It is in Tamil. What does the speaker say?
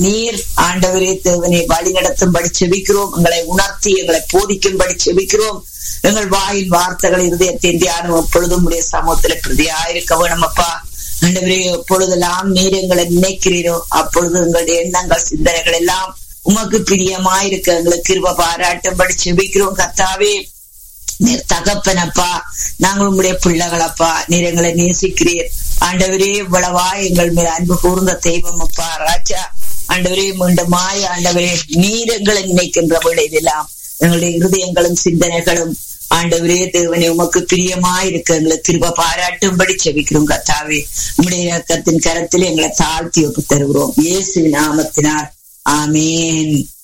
நீர் ஆண்டவரே தேவனை வழி நடத்தும்படி செபிக்கிறோம் எங்களை உணர்த்தி எங்களை போதிக்கும்படி செபிக்கிறோம் எங்கள் வாயின் வார்த்தைகள் இருதயத்தின் தியானம் எப்பொழுதும் உடைய சமூகத்துல பிரதியாயிருக்க வேணும் அப்பா ஆண்டவரே எப்பொழுதெல்லாம் நீர் எங்களை நினைக்கிறீரோ அப்பொழுது எங்களுடைய எண்ணங்கள் சிந்தனைகள் எல்லாம் உமக்கு பிரியமாயிருக்க எங்களுக்கு கிருப பாராட்டும்படி செபிக்கிறோம் கத்தாவே நீர் தகப்பனப்பா நாங்கள் உங்களுடைய பிள்ளைகளப்பா நீர் எங்களை நேசிக்கிறீர் ஆண்டவரே இவ்வளவா எங்கள் மேல் அன்பு கூர்ந்த தெய்வம் அப்பா ராஜா ஆண்டவரே மீண்டுமாய் ஆண்டவரே நீர் எங்களை நினைக்கின்ற விளைவெல்லாம் எங்களுடைய இருதயங்களும் சிந்தனைகளும் ஆண்டவரே தேவனே உமக்கு பிரியமாய் இருக்க எங்களை திரும்ப பாராட்டும்படி செவிக்கிறோம் கத்தாவே உம்முடைய இறக்கத்தின் கரத்தில் எங்களை தாழ்த்தி ஒப்பு தருகிறோம் இயேசு நாமத்தினார் ஆமேன்